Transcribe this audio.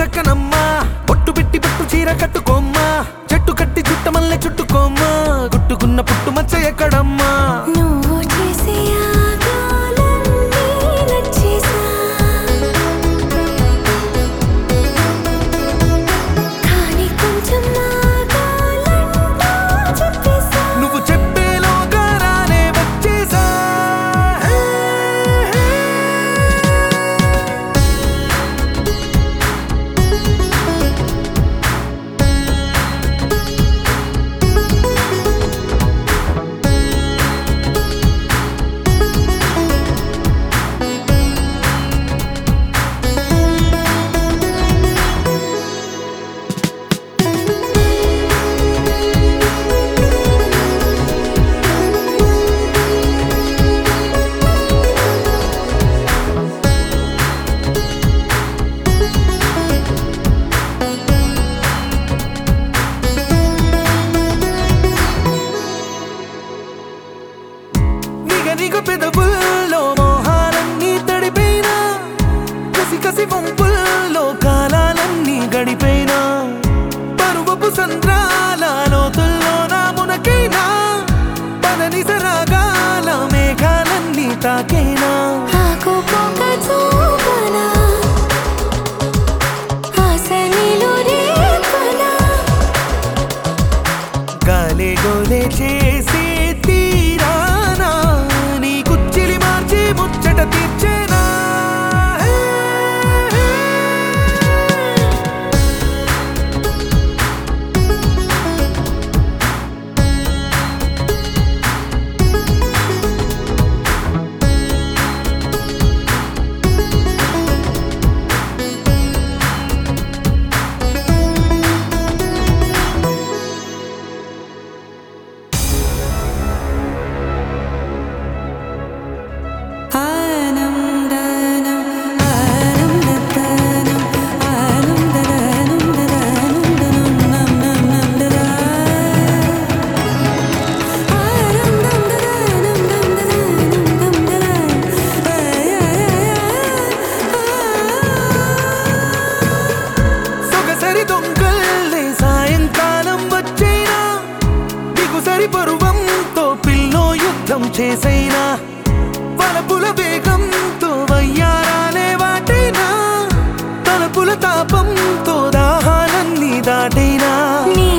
దక్కనమ్మా పొట్టు పెట్టి పట్టు చీర కట్టుకోమ్మా చెట్టు కట్టి చుట్ట మల్లె చుట్టుకోమ్మా గుట్టుకున్న పుట్టు మచ్చ ఎక్కడమ్మా నువ్వు చేసే ఆగాలన్నీ నచ్చేసా కానీ కొంచెం ఆగాలంటూ చెప్పేసా నువ్వు చెప్పేలోగా రానే వచ్చేసా నిగ నిగ పెదవుల్లో మోహాలన్నీ తడిపోయినా కసి కసి వంపుల్లో కాలాలన్నీ గడిపోయినా పరువపు సంద్రాల లోతుల్లో నా మునకైనా పదని సరాగాల మేఘాలన్నీ తాకైనా ఆకు పోక చూపనా ఆశ నీలో రేపనా గాలే గోలే చేసే తీరానా నీ కుచ్చిలి మార్చి ముచ్చట తీర్చేనా సొగసరి దొంగల్లే సాయంకాలం వచ్చైనా దిగుసరి పరువంతో పిల్లో యుద్ధం చేసైనా వలపుల వేగంతో వయ్యారాలే వాటైనా తలపుల తాపంతో దాహాలన్నీ దాటైనా నీ